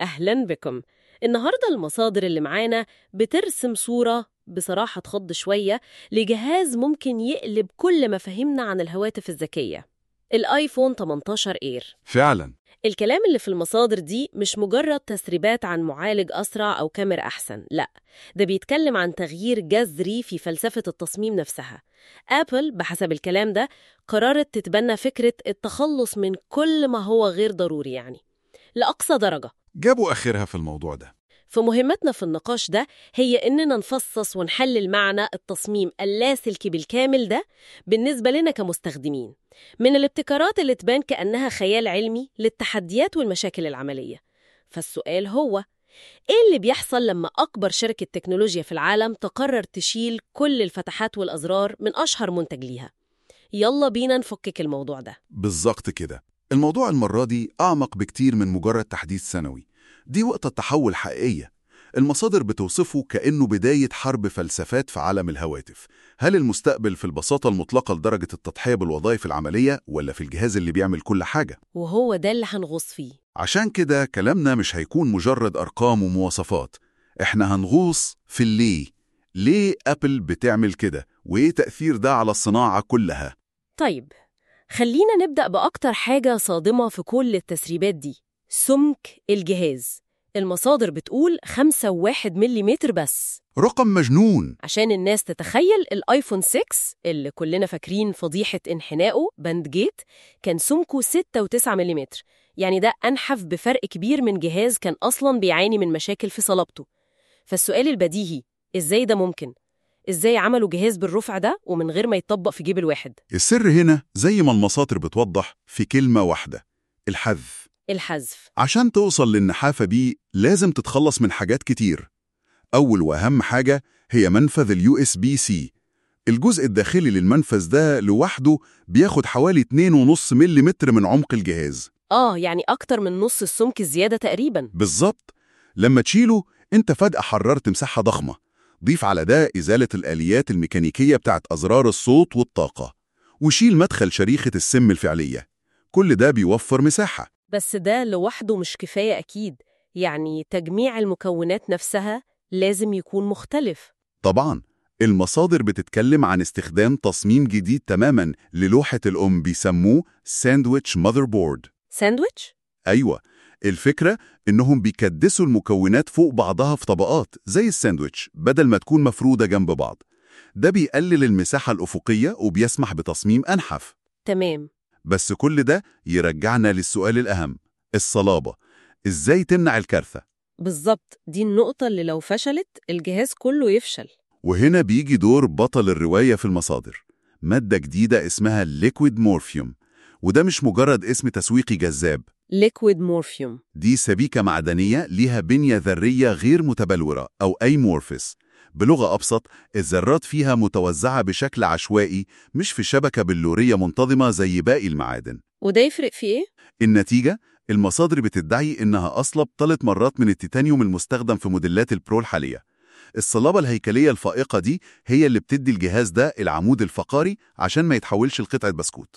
أهلا بكم النهاردة المصادر اللي معانا بترسم صورة بصراحة تخض شوية لجهاز ممكن يقلب كل ما فهمنا عن الهواتف الذكية الآيفون 18 إير فعلا الكلام اللي في المصادر دي مش مجرد تسريبات عن معالج أسرع أو كاميرا أحسن لا ده بيتكلم عن تغيير جذري في فلسفة التصميم نفسها أبل بحسب الكلام ده قررت تتبنى فكرة التخلص من كل ما هو غير ضروري يعني لأقصى درجة جابوا آخرها في الموضوع ده فمهمتنا في النقاش ده هي إننا نفصص ونحلل معنى التصميم اللاسلكي بالكامل ده بالنسبة لنا كمستخدمين من الابتكارات اللي تبان كأنها خيال علمي للتحديات والمشاكل العملية فالسؤال هو إيه اللي بيحصل لما أكبر شركة تكنولوجيا في العالم تقرر تشيل كل الفتحات والأزرار من أشهر منتج ليها؟ يلا بينا نفكك الموضوع ده بالظبط كده الموضوع المرة دي أعمق بكتير من مجرد تحديث سنوي دي وقت التحول حقيقية المصادر بتوصفه كأنه بداية حرب فلسفات في عالم الهواتف هل المستقبل في البساطة المطلقة لدرجة التضحية بالوظائف العملية ولا في الجهاز اللي بيعمل كل حاجة؟ وهو ده اللي هنغوص فيه عشان كده كلامنا مش هيكون مجرد أرقام ومواصفات إحنا هنغوص في الليه ليه أبل بتعمل كده وإيه تأثير ده على الصناعة كلها طيب خلينا نبدأ بأكتر حاجة صادمة في كل التسريبات دي سمك الجهاز المصادر بتقول 5.1 ملم بس رقم مجنون عشان الناس تتخيل الايفون 6 اللي كلنا فاكرين فضيحة انحنائه باند جيت كان سمكه 6.9 ملم يعني ده أنحف بفرق كبير من جهاز كان أصلا بيعاني من مشاكل في صلابته فالسؤال البديهي إزاي ده ممكن؟ إزاي عملوا جهاز بالرفع ده ومن غير ما يتطبق في جيب الواحد؟ السر هنا زي ما المصادر بتوضح في كلمة واحدة الحذف الحذف عشان توصل للنحافة دي لازم تتخلص من حاجات كتير أول وأهم حاجة هي منفذ اليو اس بي سي الجزء الداخلي للمنفذ ده لوحده بياخد حوالي 2.5 ملم من عمق الجهاز آه يعني أكتر من نص السمك الزيادة تقريباً بالظبط لما تشيله انت فجأة حررت مساحة ضخمة ضيف على ده إزالة الآليات الميكانيكية بتاعت أزرار الصوت والطاقة وشيل مدخل شريحة السم الفعلية كل ده بيوفر مساحة بس ده لوحده مش كفاية أكيد يعني تجميع المكونات نفسها لازم يكون مختلف طبعا المصادر بتتكلم عن استخدام تصميم جديد تماما للوحة الأم بيسموه ساندويتش ماذر بورد ساندويتش؟ أيوة الفكرة إنهم بيكدسوا المكونات فوق بعضها في طبقات زي الساندويتش بدل ما تكون مفرودة جنب بعض ده بيقلل المساحة الأفقية وبيسمح بتصميم أنحف تمام بس كل ده يرجعنا للسؤال الأهم الصلابة إزاي تمنع الكارثة؟ بالظبط دي النقطة اللي لو فشلت الجهاز كله يفشل وهنا بيجي دور بطل الرواية في المصادر مادة جديدة اسمها ليكويد مورفيوم وده مش مجرد اسم تسويقي جذاب ليكويد مورفيوم دي سبيكة معدنية ليها بنية ذرية غير متبلورة أو أيمورفس بلغة أبسط الذرات فيها متوزعة بشكل عشوائي مش في شبكة بلورية منتظمة زي باقي المعادن وده يفرق في إيه؟ النتيجة المصادر بتدعي إنها أصلب ثلاث مرات من التيتانيوم المستخدم في موديلات البرو الحالية الصلابة الهيكلية الفائقة دي هي اللي بتدي الجهاز ده العمود الفقاري عشان ما يتحولش لقطعة بسكوت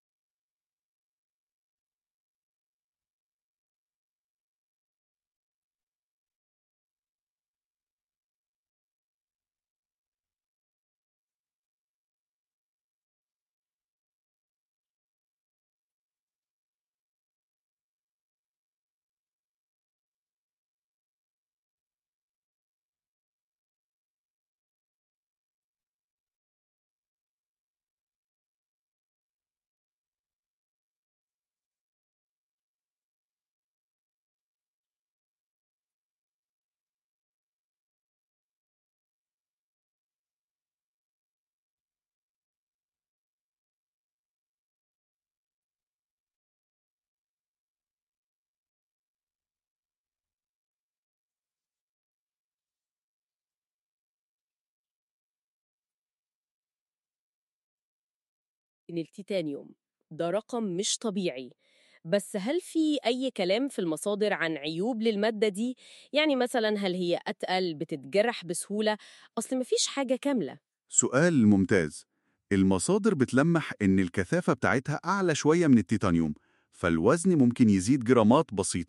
إن التيتانيوم ده رقم مش طبيعي بس هل في أي كلام في المصادر عن عيوب للمادة دي؟ يعني مثلا هل هي أتقل بتتجرح بسهولة؟ أصل مفيش حاجة كاملة سؤال ممتاز المصادر بتلمح إن الكثافة بتاعتها أعلى شوية من التيتانيوم فالوزن ممكن يزيد جرامات بسيطة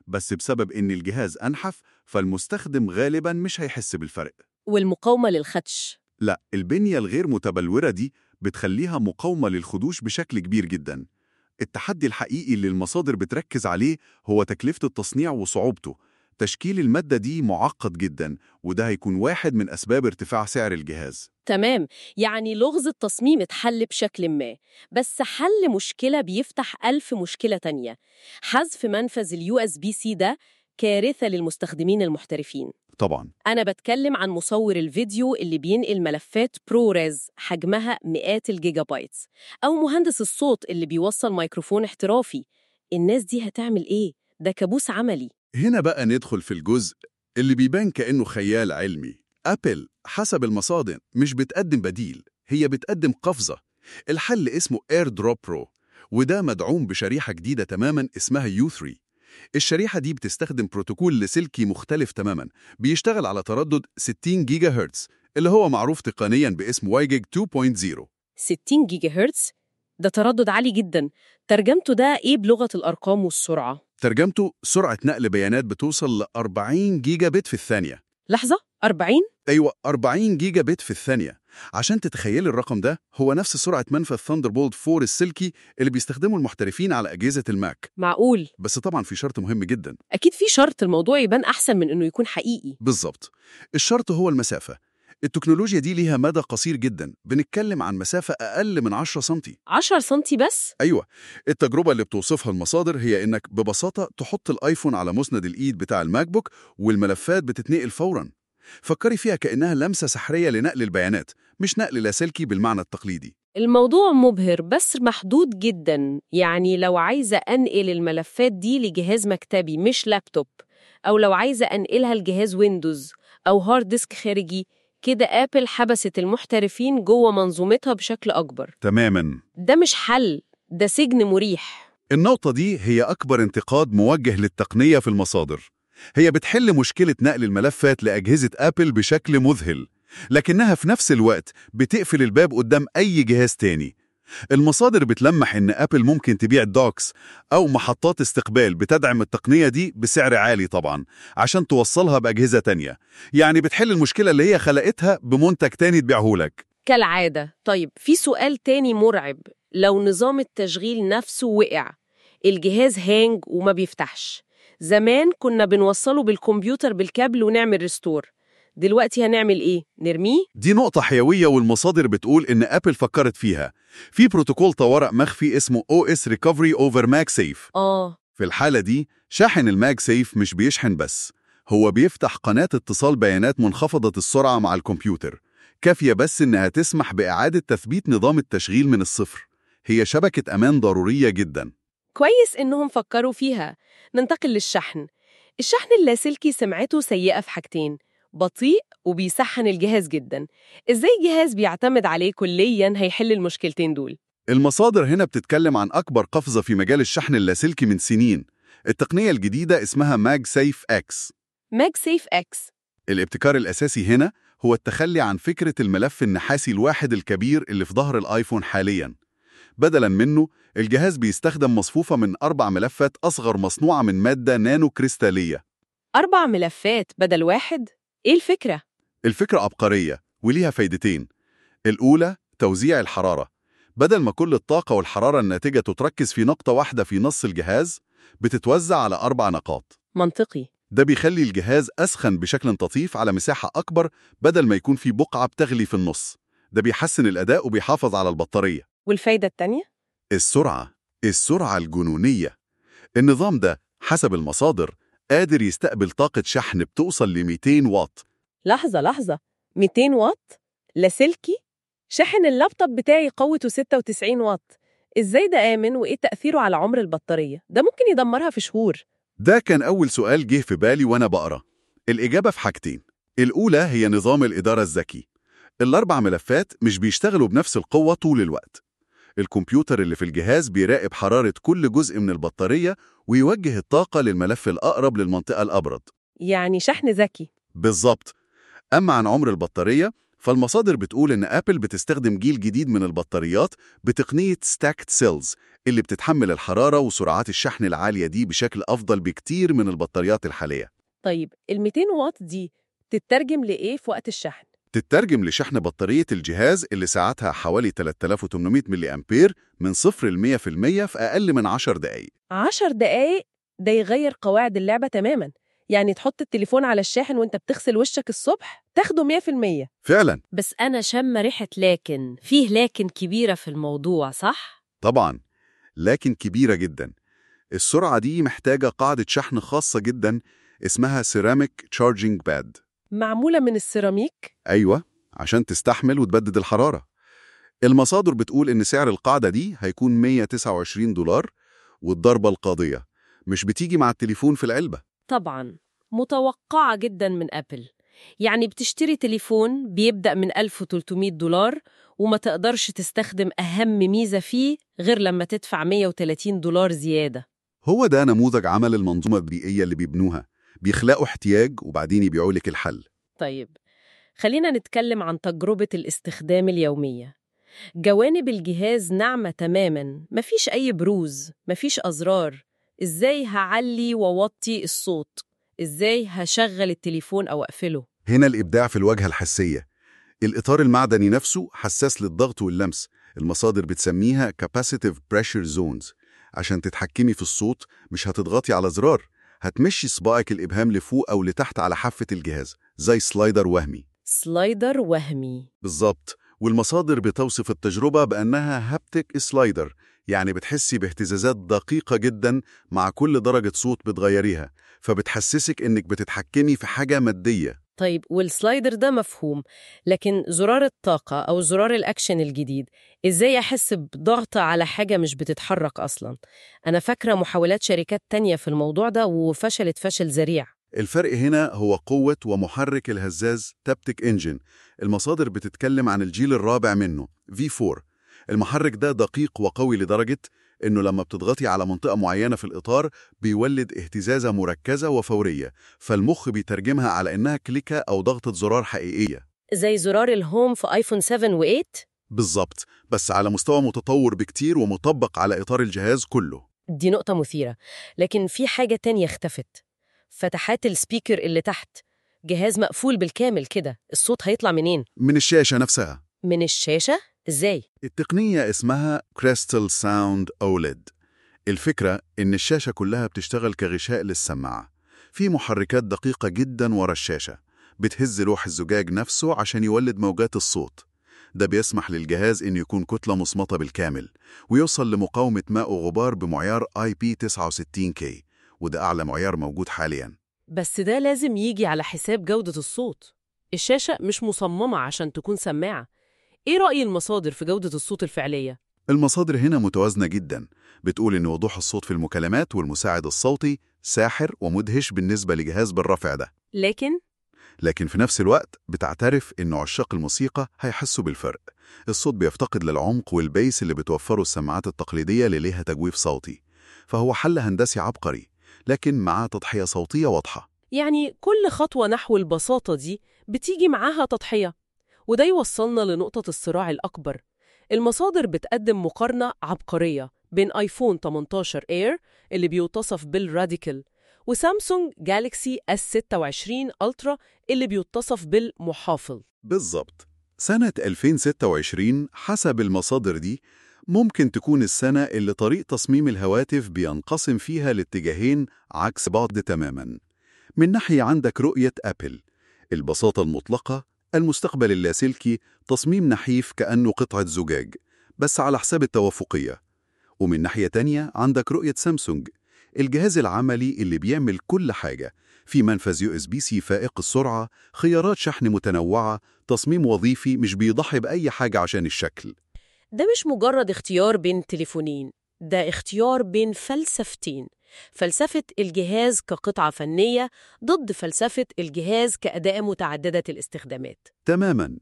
بس بسبب إن الجهاز أنحف فالمستخدم غالباً مش هيحس بالفرق والمقاومة للخدش لا البنية الغير متبلورة دي بتخليها مقاومة للخدوش بشكل كبير جدا التحدي الحقيقي اللي المصادر بتركز عليه هو تكلفة التصنيع وصعوبته تشكيل المادة دي معقد جدا وده هيكون واحد من أسباب ارتفاع سعر الجهاز تمام يعني لغز التصميم اتحل بشكل ما بس حل مشكلة بيفتح ألف مشكلة تانية حذف منفذ اليو اس بي سي ده كارثة للمستخدمين المحترفين طبعا أنا بتكلم عن مصور الفيديو اللي بينقل ملفات بروريز حجمها مئات الجيجا بايتس أو مهندس الصوت اللي بيوصل ميكروفون احترافي الناس دي هتعمل إيه؟ ده كابوس عملي هنا بقى ندخل في الجزء اللي بيبان كأنه خيال علمي أبل حسب المصادر مش بتقدم بديل هي بتقدم قفزة الحل اسمه اير دروب برو وده مدعوم بشريحة جديدة تماما اسمها يو 3 الشريحة دي بتستخدم بروتوكول لاسلكي مختلف تماما بيشتغل على تردد 60 جيجا هرتز اللي هو معروف تقنيا باسم وايجيج 2.0 60 جيجا هرتز ده تردد عالي جدا ترجمته ده إيه بلغة الأرقام والسرعة؟ ترجمته سرعة نقل بيانات بتوصل ل 40 جيجا بت في الثانية لحظة 40 أيوة 40 جيجا بت في الثانية عشان تتخيلي الرقم ده هو نفس سرعة منفذ ثاندربولت 4 السلكي اللي بيستخدمه المحترفين على أجهزة الماك معقول بس طبعا في شرط مهم جدا أكيد في شرط الموضوع يبان أحسن من إنه يكون حقيقي بالظبط الشرط هو المسافة التكنولوجيا دي ليها مدى قصير جدا بنتكلم عن مسافة أقل من 10 سنتي 10 سنتي بس أيوة التجربة اللي بتوصفها المصادر هي إنك ببساطة تحط الآيفون على مسند الإيد بتاع الماك بوك والملفات بتتنقل فوراً فكري فيها كأنها لمسة سحرية لنقل البيانات مش نقل لاسلكي بالمعنى التقليدي الموضوع مبهر بس محدود جدا يعني لو عايزة أنقل الملفات دي لجهاز مكتبي مش لابتوب أو لو عايزة أنقلها لجهاز ويندوز أو هارد ديسك خارجي كده آبل حبست المحترفين جوه منظومتها بشكل أكبر تماماً ده مش حل ده سجن مريح النقطة دي هي أكبر انتقاد موجه للتقنية في المصادر هي بتحل مشكلة نقل الملفات لأجهزة أبل بشكل مذهل لكنها في نفس الوقت بتقفل الباب قدام أي جهاز تاني المصادر بتلمح إن أبل ممكن تبيع دوكس أو محطات استقبال بتدعم التقنية دي بسعر عالي طبعا عشان توصلها بأجهزة تانية يعني بتحل المشكلة اللي هي خلقتها بمنتج تاني تبيعهولك كالعادة طيب في سؤال تاني مرعب لو نظام التشغيل نفسه وقع الجهاز هانج وما بيفتحش زمان كنا بنوصله بالكمبيوتر بالكابل ونعمل ريستور دلوقتي هنعمل ايه؟ نرميه؟ دي نقطة حيوية والمصادر بتقول إن أبل فكرت فيها في بروتوكول طوارئ مخفي اسمه OS Recovery over MagSafe آه في الحالة دي شاحن الماج سيف مش بيشحن بس هو بيفتح قناة اتصال بيانات منخفضة السرعة مع الكمبيوتر كافية بس إنها تسمح بإعادة تثبيت نظام التشغيل من الصفر هي شبكة أمان ضرورية جدا كويس إنهم فكروا فيها ننتقل للشحن الشحن اللاسلكي سمعته سيئة في حاجتين بطيء وبيسحن الجهاز جدا إزاي جهاز بيعتمد عليه كليا هيحل المشكلتين دول؟ المصادر هنا بتتكلم عن أكبر قفزة في مجال الشحن اللاسلكي من سنين التقنية الجديدة اسمها ماج سيف اكس ماج سيف اكس الابتكار الأساسي هنا هو التخلي عن فكرة الملف النحاسي الواحد الكبير اللي في ظهر الآيفون حالياً بدلاً منه الجهاز بيستخدم مصفوفة من أربع ملفات أصغر مصنوعة من مادة نانو كريستالية أربع ملفات بدل واحد؟ إيه الفكرة؟ الفكرة عبقرية وليها فايدتين الأولى توزيع الحرارة بدل ما كل الطاقة والحرارة الناتجة تتركز في نقطة واحدة في نص الجهاز بتتوزع على أربع نقاط منطقي ده بيخلي الجهاز أسخن بشكل لطيف على مساحة أكبر بدل ما يكون في بقعة بتغلي في النص ده بيحسن الأداء وبيحافظ على البطارية والفايدة التانية؟ السرعة السرعة الجنونية النظام ده حسب المصادر قادر يستقبل طاقة شحن بتوصل ل 200 واط لحظة لحظة 200 واط؟ لاسلكي؟ شاحن اللابتوب بتاعي قوته 96 واط إزاي ده آمن وإيه تأثيره على عمر البطارية؟ ده ممكن يدمرها في شهور ده كان أول سؤال جه في بالي وأنا بقرأ الإجابة في حاجتين الأولى هي نظام الإدارة الذكي الأربع ملفات مش بيشتغلوا بنفس القوة طول الوقت الكمبيوتر اللي في الجهاز بيراقب حرارة كل جزء من البطارية ويوجه الطاقة للملف الأقرب للمنطقة الأبرد يعني شحن ذكي بالظبط أما عن عمر البطارية فالمصادر بتقول إن أبل بتستخدم جيل جديد من البطاريات بتقنية ستاكت سيلز اللي بتتحمل الحرارة وسرعات الشحن العالية دي بشكل أفضل بكتير من البطاريات الحالية طيب ال 200 واط دي تترجم لإيه في وقت الشحن؟ تترجم لشحن بطارية الجهاز اللي ساعتها حوالي 3800 ملي أمبير من صفر ل 100% في أقل من 10 دقايق 10 دقايق ده يغير قواعد اللعبة تماما يعني تحط التليفون على الشاحن وانت بتغسل وشك الصبح تاخده 100% فعلا بس أنا شم ريحة لكن فيه لكن كبيرة في الموضوع صح؟ طبعا لكن كبيرة جدا السرعة دي محتاجة قاعدة شحن خاصة جدا اسمها سيراميك تشارجينج باد معمولة من السيراميك أيوة عشان تستحمل وتبدد الحرارة المصادر بتقول إن سعر القاعدة دي هيكون 129 دولار والضربة القاضية مش بتيجي مع التليفون في العلبة طبعا متوقعة جدا من أبل يعني بتشتري تليفون بيبدأ من 1300 دولار وما تقدرش تستخدم أهم ميزة فيه غير لما تدفع 130 دولار زيادة هو ده نموذج عمل المنظومة البيئية اللي بيبنوها بيخلقوا احتياج وبعدين يبيعوا لك الحل طيب خلينا نتكلم عن تجربة الاستخدام اليومية جوانب الجهاز ناعمة تماما مفيش أي بروز مفيش أزرار إزاي هعلي ووطي الصوت إزاي هشغل التليفون أو أقفله هنا الإبداع في الواجهة الحسية الإطار المعدني نفسه حساس للضغط واللمس المصادر بتسميها capacitive pressure zones عشان تتحكمي في الصوت مش هتضغطي على زرار هتمشي صباعك الإبهام لفوق أو لتحت على حافة الجهاز زي سلايدر وهمي سلايدر وهمي بالظبط والمصادر بتوصف التجربة بأنها هابتك سلايدر يعني بتحسي باهتزازات دقيقة جدا مع كل درجة صوت بتغيريها فبتحسسك إنك بتتحكمي في حاجة مادية طيب والسلايدر ده مفهوم لكن زرار الطاقة أو زرار الأكشن الجديد إزاي أحس بضغط على حاجة مش بتتحرك أصلا أنا فاكرة محاولات شركات تانية في الموضوع ده وفشلت فشل ذريع الفرق هنا هو قوة ومحرك الهزاز تابتك انجن المصادر بتتكلم عن الجيل الرابع منه V4 المحرك ده دقيق وقوي لدرجة إنه لما بتضغطي على منطقة معينة في الإطار بيولد اهتزازة مركزة وفورية فالمخ بيترجمها على إنها كليكة أو ضغطة زرار حقيقية زي زرار الهوم في آيفون 7 و8 بالظبط بس على مستوى متطور بكتير ومطبق على إطار الجهاز كله دي نقطة مثيرة لكن في حاجة تانية اختفت فتحات السبيكر اللي تحت جهاز مقفول بالكامل كده الصوت هيطلع منين؟ من الشاشة نفسها من الشاشة؟ إزاي؟ التقنية اسمها Crystal Sound OLED الفكرة إن الشاشة كلها بتشتغل كغشاء للسماعة في محركات دقيقة جدا ورا الشاشة بتهز لوح الزجاج نفسه عشان يولد موجات الصوت ده بيسمح للجهاز إنه يكون كتلة مصمتة بالكامل ويوصل لمقاومة ماء وغبار بمعيار IP69K وده أعلى معيار موجود حالياً بس ده لازم يجي على حساب جودة الصوت الشاشة مش مصممة عشان تكون سماعة إيه رأي المصادر في جودة الصوت الفعلية؟ المصادر هنا متوازنة جدا بتقول إن وضوح الصوت في المكالمات والمساعد الصوتي ساحر ومدهش بالنسبة لجهاز بالرفع ده لكن لكن في نفس الوقت بتعترف إن عشاق الموسيقى هيحسوا بالفرق الصوت بيفتقد للعمق والبيس اللي بتوفره السماعات التقليدية اللي ليها تجويف صوتي فهو حل هندسي عبقري لكن معاه تضحية صوتية واضحة يعني كل خطوة نحو البساطة دي بتيجي معاها تضحية وده يوصلنا لنقطة الصراع الأكبر المصادر بتقدم مقارنة عبقرية بين آيفون 18 اير اللي بيوتصف بالراديكال وسامسونج جالكسي S26 ألترا اللي بيوتصف بالمحافظ بالظبط سنة 2026 حسب المصادر دي ممكن تكون السنة اللي طريق تصميم الهواتف بينقسم فيها لاتجاهين عكس بعض تماما من ناحية عندك رؤية أبل البساطة المطلقة المستقبل اللاسلكي تصميم نحيف كأنه قطعة زجاج بس على حساب التوافقية ومن ناحية تانية عندك رؤية سامسونج الجهاز العملي اللي بيعمل كل حاجة في منفذ يو اس بي سي فائق السرعة خيارات شحن متنوعة تصميم وظيفي مش بيضحي بأي حاجة عشان الشكل ده مش مجرد اختيار بين تليفونين ده اختيار بين فلسفتين فلسفة الجهاز كقطعة فنية ضد فلسفة الجهاز كأداة متعددة الاستخدامات تماما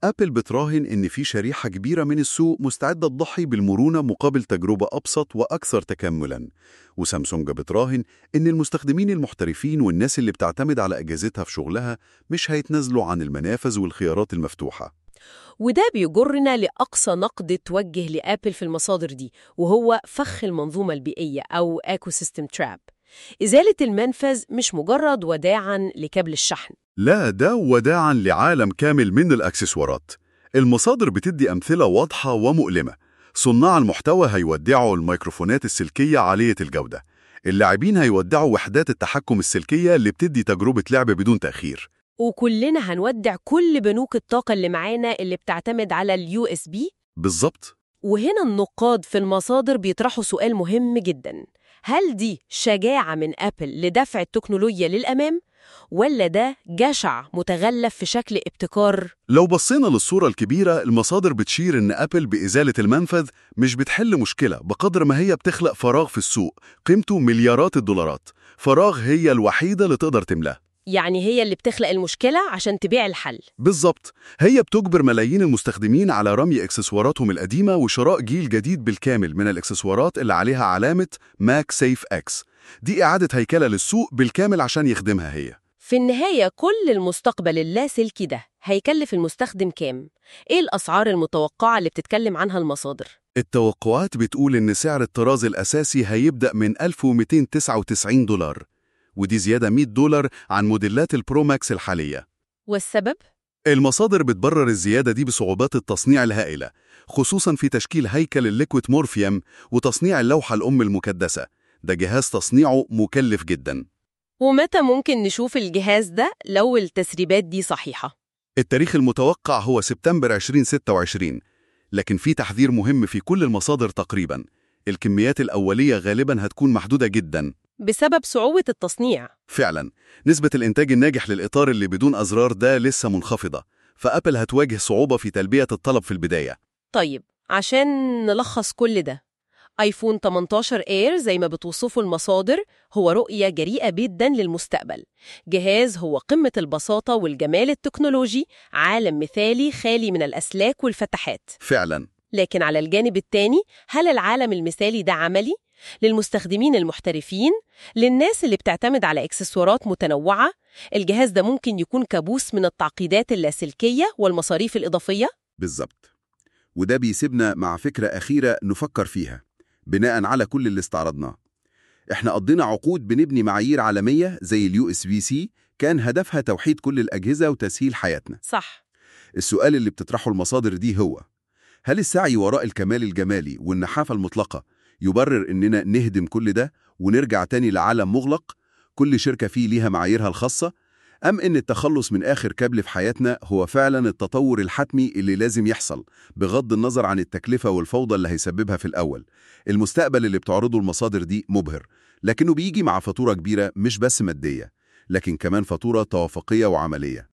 أبل بتراهن إن في شريحة كبيرة من السوق مستعدة تضحي بالمرونة مقابل تجربة أبسط وأكثر تكاملاً وسامسونج بتراهن إن المستخدمين المحترفين والناس اللي بتعتمد على أجهزتها في شغلها مش هيتنازلوا عن المنافذ والخيارات المفتوحة وده بيجرنا لأقصى نقد توجه لآبل في المصادر دي وهو فخ المنظومة البيئية أو Ecosystem Trap إزالة المنفذ مش مجرد وداعاً لكابل الشحن لا ده وداعا لعالم كامل من الأكسسوارات المصادر بتدي أمثلة واضحة ومؤلمة صناع المحتوى هيودعوا الميكروفونات السلكية عالية الجودة اللاعبين هيودعوا وحدات التحكم السلكية اللي بتدي تجربة لعب بدون تأخير وكلنا هنودع كل بنوك الطاقة اللي معانا اللي بتعتمد على اليو اس بي بالظبط وهنا النقاد في المصادر بيطرحوا سؤال مهم جدا هل دي شجاعة من أبل لدفع التكنولوجيا للأمام؟ ولا ده جشع متغلف في شكل ابتكار؟ لو بصينا للصورة الكبيرة المصادر بتشير إن أبل بإزالة المنفذ مش بتحل مشكلة بقدر ما هي بتخلق فراغ في السوق قيمته مليارات الدولارات فراغ هي الوحيدة اللي تقدر تملاه يعني هي اللي بتخلق المشكلة عشان تبيع الحل بالظبط هي بتجبر ملايين المستخدمين على رمي اكسسواراتهم القديمة وشراء جيل جديد بالكامل من الاكسسوارات اللي عليها علامة ماك سيف اكس دي إعادة هيكلة للسوق بالكامل عشان يخدمها هي في النهاية كل المستقبل اللاسلكي ده هيكلف المستخدم كام؟ إيه الأسعار المتوقعة اللي بتتكلم عنها المصادر؟ التوقعات بتقول إن سعر الطراز الأساسي هيبدأ من 1299 دولار ودي زيادة 100 دولار عن موديلات البرو ماكس الحالية والسبب؟ المصادر بتبرر الزيادة دي بصعوبات التصنيع الهائلة خصوصا في تشكيل هيكل الليكويد مورفيوم وتصنيع اللوحة الأم المكدسة ده جهاز تصنيعه مكلف جدا ومتى ممكن نشوف الجهاز ده لو التسريبات دي صحيحة؟ التاريخ المتوقع هو سبتمبر 2026 لكن في تحذير مهم في كل المصادر تقريبا الكميات الأولية غالبا هتكون محدودة جدا بسبب صعوبة التصنيع فعلا نسبة الإنتاج الناجح للإطار اللي بدون أزرار ده لسه منخفضة فأبل هتواجه صعوبة في تلبية الطلب في البداية طيب عشان نلخص كل ده ايفون 18 اير زي ما بتوصفه المصادر هو رؤية جريئة جدا للمستقبل جهاز هو قمة البساطة والجمال التكنولوجي عالم مثالي خالي من الأسلاك والفتحات فعلا لكن على الجانب التاني هل العالم المثالي ده عملي؟ للمستخدمين المحترفين؟ للناس اللي بتعتمد على إكسسوارات متنوعة؟ الجهاز ده ممكن يكون كابوس من التعقيدات اللاسلكية والمصاريف الإضافية؟ بالظبط وده بيسيبنا مع فكرة أخيرة نفكر فيها بناء على كل اللي استعرضناه احنا قضينا عقود بنبني معايير عالمية زي اليو اس بي سي كان هدفها توحيد كل الأجهزة وتسهيل حياتنا صح السؤال اللي بتطرحه المصادر دي هو هل السعي وراء الكمال الجمالي والنحافة المطلقة يبرر إننا نهدم كل ده ونرجع تاني لعالم مغلق كل شركة فيه ليها معاييرها الخاصة أم إن التخلص من آخر كابل في حياتنا هو فعلا التطور الحتمي اللي لازم يحصل بغض النظر عن التكلفة والفوضى اللي هيسببها في الأول المستقبل اللي بتعرضه المصادر دي مبهر لكنه بيجي مع فاتورة كبيرة مش بس مادية لكن كمان فاتورة توافقية وعملية